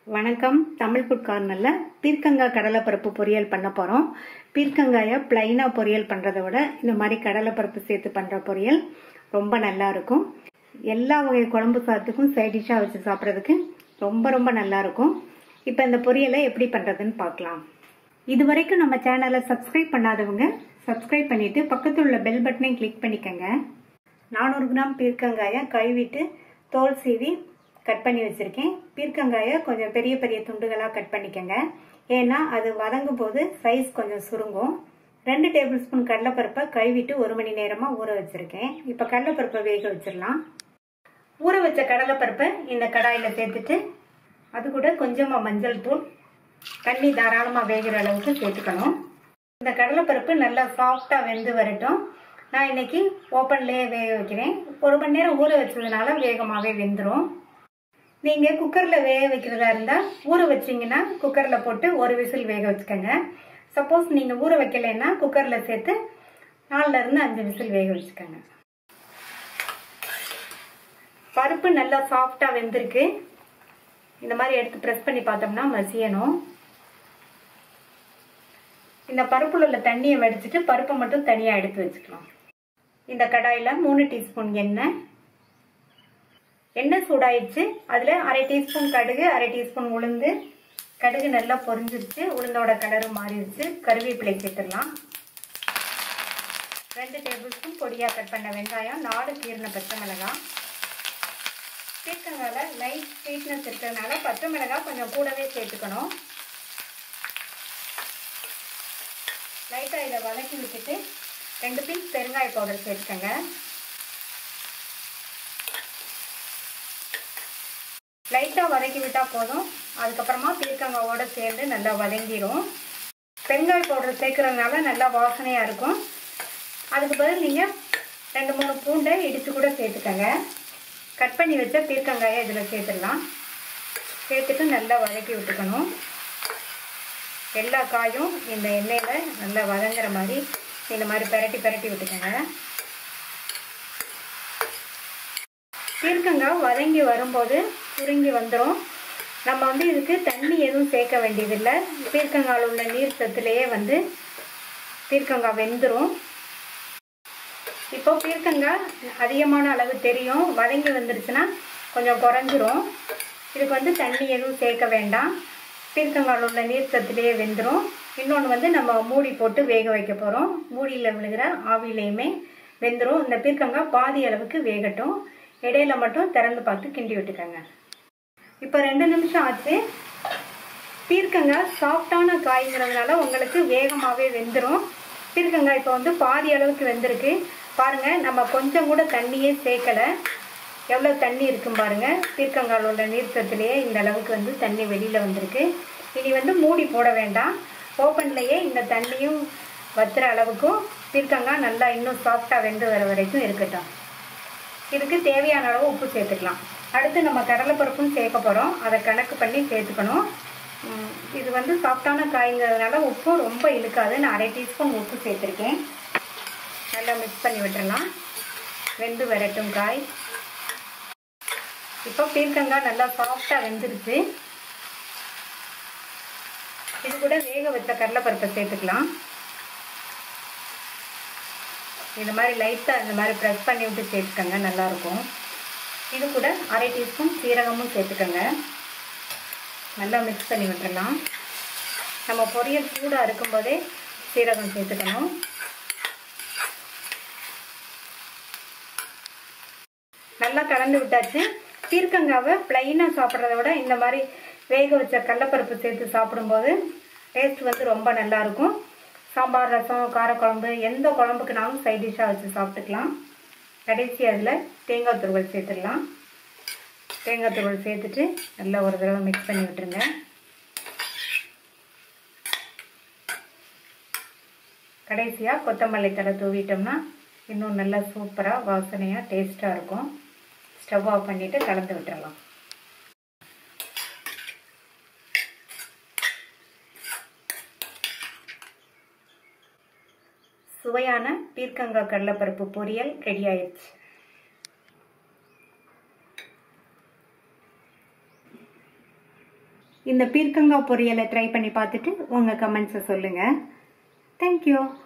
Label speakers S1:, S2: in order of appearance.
S1: வணக்கம் தமிழ் ஃபுட் கார்னரில் பீர்க்கங்காய் கடலைப்பருப்பு பொரியல் பண்ண போகிறோம் பீர்க்கங்காயை ப்ளைனாக பொரியல் பண்ணுறதை விட இந்த மாதிரி கடலைப்பருப்பு சேர்த்து பண்ணுற பொரியல் ரொம்ப நல்லா இருக்கும் எல்லா வகை குழம்பு சாதத்துக்கும் சைட் டிஷ்ஷாக வச்சு சாப்பிட்றதுக்கு ரொம்ப ரொம்ப நல்லா இருக்கும் இப்போ இந்த பொரியலை எப்படி பண்ணுறதுன்னு பார்க்கலாம் இது வரைக்கும் நம்ம சேனலை சப்ஸ்கிரைப் பண்ணாதவங்க சப்ஸ்கிரைப் பண்ணிவிட்டு பக்கத்தில் உள்ள பெல் பட்டனையும் கிளிக் பண்ணிக்கோங்க நானூறு கிராம் பீர்க்கங்காயை கழுவிட்டு தோல் சீவி கட் பண்ணி வச்சுருக்கேன் பீர்க்கங்காயை கொஞ்சம் பெரிய பெரிய துண்டுகளாக கட் பண்ணிக்கோங்க ஏன்னா அது வதங்கும் போது சைஸ் கொஞ்சம் சுருங்கும் ரெண்டு டேபிள் ஸ்பூன் கடலைப்பருப்பை கழுவிட்டு ஒரு மணி நேரமாக ஊற வச்சுருக்கேன் இப்போ கடலைப்பருப்பை வேக வச்சிடலாம் ஊற வச்ச கடலைப்பருப்பை இந்த கடாயில் சேர்த்துட்டு அது கூட கொஞ்சமாக மஞ்சள் தூள் தண்ணி தாராளமாக வேகிற அளவுக்கு சேர்த்துக்கணும் இந்த கடலைப்பருப்பு நல்லா சாஃப்டாக வெந்து வரட்டும் நான் இன்னைக்கு ஓப்பன்லேயே வேக வைக்கிறேன் ஒரு மணி நேரம் ஊற வச்சதுனால வேகமாகவே வெந்துடும் நீங்கள் குக்கரில் வேக வைக்கிறதா இருந்தால் ஊற வச்சிங்கன்னா குக்கரில் போட்டு ஒரு விசில் வேக வச்சுக்கோங்க சப்போஸ் நீங்கள் ஊற வைக்கலைன்னா குக்கரில் சேர்த்து நாலுலேருந்து அஞ்சு விசில் வேக வச்சுக்கோங்க பருப்பு நல்லா சாஃப்டாக வெந்திருக்கு இந்த மாதிரி எடுத்து ப்ரெஸ் பண்ணி பார்த்தோம்னா மசியணும் இந்த பருப்புல உள்ள தண்ணியை வடிச்சிட்டு பருப்பை மட்டும் தனியாக எடுத்து வச்சுக்கலாம் இந்த கடாயில் மூணு டீஸ்பூன் எண்ணெய் எண்ணெய் சூடாயிடுச்சு அதில் அரை டீஸ்பூன் கடுகு அரை டீஸ்பூன் உளுந்து கடுகு நல்லா பொரிஞ்சிருச்சு உளுந்தோட கலரு மாறிடுச்சு கருவேப்பிலை சேர்த்துடலாம் ரெண்டு டேபிள் ஸ்பூன் பொடியாக கட் பண்ண வெங்காயம் நாலு கீரின பச்சை மிளகாய் பீர்க்கங்காயில் லைட் ஸ்வீட்னஸ் இருக்கிறதுனால பச்சை மிளகாய் கொஞ்சம் கூடவே சேர்த்துக்கணும் லைட்டாக இதை வதக்கி விட்டுட்டு ரெண்டு பீஸ் பெருங்காய பவுடர் சேர்த்துக்கங்க லைட்டாக வதக்கி விட்டால் போதும் அதுக்கப்புறமா பீர்க்கங்காவோட சேர்ந்து நல்லா வதங்கிடும் பெருங்காய பவுடர் சேர்க்குறதுனால நல்லா வாசனையாக இருக்கும் அதுக்கு பதில் நீங்கள் ரெண்டு மூணு பூண்டை இடித்து கூட சேர்த்துக்கங்க கட் பண்ணி வச்ச பீர்க்கங்காயை இதில் சேர்த்துடலாம் சேர்த்துட்டு நல்லா வதக்கி விட்டுக்கணும் எல்லா காயும் இந்த எண்ணெயில் நல்லா வதங்குற மாதிரி இந்த மாதிரி பரட்டி பரட்டி விட்டுக்கோங்க பீர்க்கங்காய் வதங்கி வரும்போது சுருங்கி வந்துடும் நம்ம வந்து இதுக்கு தண்ணி எதுவும் சேர்க்க வேண்டியதில்லை பீர்க்கங்காயில் உள்ள நீர் சத்துலேயே வந்து பீர்க்கங்காய் வெந்துடும் இப்போ பீர்க்கங்காய் அதிகமான அளவு தெரியும் வதங்கி வந்துருச்சுன்னா கொஞ்சம் குறைஞ்சிரும் இதுக்கு வந்து தண்ணி எதுவும் சேர்க்க வேண்டாம் பீர்க்கங்காயில் உள்ள நீர் சத்துலேயே வெந்துடும் இன்னொன்று வந்து நம்ம மூடி போட்டு வேக வைக்க போகிறோம் மூடியில் விழுகிற ஆவிலையுமே வெந்துடும் இந்த பீர்க்கங்காய் பாதி அளவுக்கு வேகட்டும் இடையில மட்டும் திறந்து பார்த்து கிண்டி விட்டுக்கோங்க இப்போ ரெண்டு நிமிஷம் ஆச்சு பீர்க்கங்காய் சாஃப்டான காய்ங்கிறதுனால உங்களுக்கு வேகமாகவே வெந்துடும் பீர்க்கங்காய் இப்போ வந்து பாதி அளவுக்கு வெந்திருக்கு பாருங்கள் நம்ம கொஞ்சம் கூட தண்ணியே சேர்க்கலை எவ்வளோ தண்ணி இருக்கும் பாருங்கள் பீர்க்கங்காயில் உள்ள நீர்த்தத்துலேயே இந்த அளவுக்கு வந்து தண்ணி வெளியில் வந்திருக்கு இனி வந்து மூடி போட வேண்டாம் ஓப்பன்லேயே இந்த தண்ணியும் வத்துற அளவுக்கும் பீர்க்கங்காய் நல்லா இன்னும் சாஃப்டாக வெந்து வர வரைக்கும் இருக்கட்டும் இதுக்கு தேவையான அளவு உப்பு சேர்த்துக்கலாம் அடுத்து நம்ம கடலைப்பருப்பும் சேர்க்க போகிறோம் அதை கணக்கு பண்ணி சேர்த்துக்கணும் இது வந்து சாஃப்டான காய்ங்கிறதுனால உப்பு ரொம்ப இழுக்காது நான் அரை டீஸ்பூன் உப்பு சேர்த்துருக்கேன் நல்லா மிக்ஸ் பண்ணி விட்டுறலாம் வெந்து வரட்டும் காய் இப்போ பீர்க்கங்காய் நல்லா சாஃப்டாக வெந்துருச்சு இது கூட வேக வச்ச கடலைப்பருப்பை சேர்த்துக்கலாம் இந்த மாதிரி லைட்டாக இந்த மாதிரி ப்ரெஸ் பண்ணி விட்டு சேர்த்துக்கோங்க நல்லாயிருக்கும் இது கூட அரை டீஸ்பூன் சீரகமும் சேர்த்துக்கோங்க நல்லா மிக்ஸ் பண்ணி விட்டுடலாம் நம்ம பொரியல் சூடாக இருக்கும்போதே சீரகம் சேர்த்துக்கணும் நல்லா கலந்து விட்டாச்சு பீர்க்கங்காவை ப்ளைனாக சாப்பிட்றத விட இந்த மாதிரி வேக வச்ச கடலப்பருப்பு சேர்த்து சாப்பிடும்போது டேஸ்ட் வந்து ரொம்ப நல்லாயிருக்கும் சாம்பார் ரசம் காரக்குழம்பு எந்த குழம்புக்குனாலும் சைட் டிஷ்ஷாக வச்சு சாப்பிட்டுக்கலாம் கடைசி அதில் தேங்காய் துருவல் சேர்த்துடலாம் தேங்காய் துருவல் சேர்த்துட்டு நல்லா ஒரு தடவை மிக்ஸ் பண்ணி விட்டுருங்க கடைசியாக கொத்தமல்லி தலை தூவிட்டோம்னா இன்னும் நல்லா சூப்பராக வாசனையாக டேஸ்ட்டாக இருக்கும் ஸ்டவ் ஆஃப் பண்ணிவிட்டு கலந்து விட்டுறலாம் சுவையான பீர்க்கங்காய் கடலைப்பருப்பு பொரியல் ரெடி ஆயிடுச்சு இந்த பீர்க்கங்காய் பொரியலை ட்ரை பண்ணி பார்த்துட்டு உங்கள் கமெண்ட்ஸை சொல்லுங்கள் தேங்க்யூ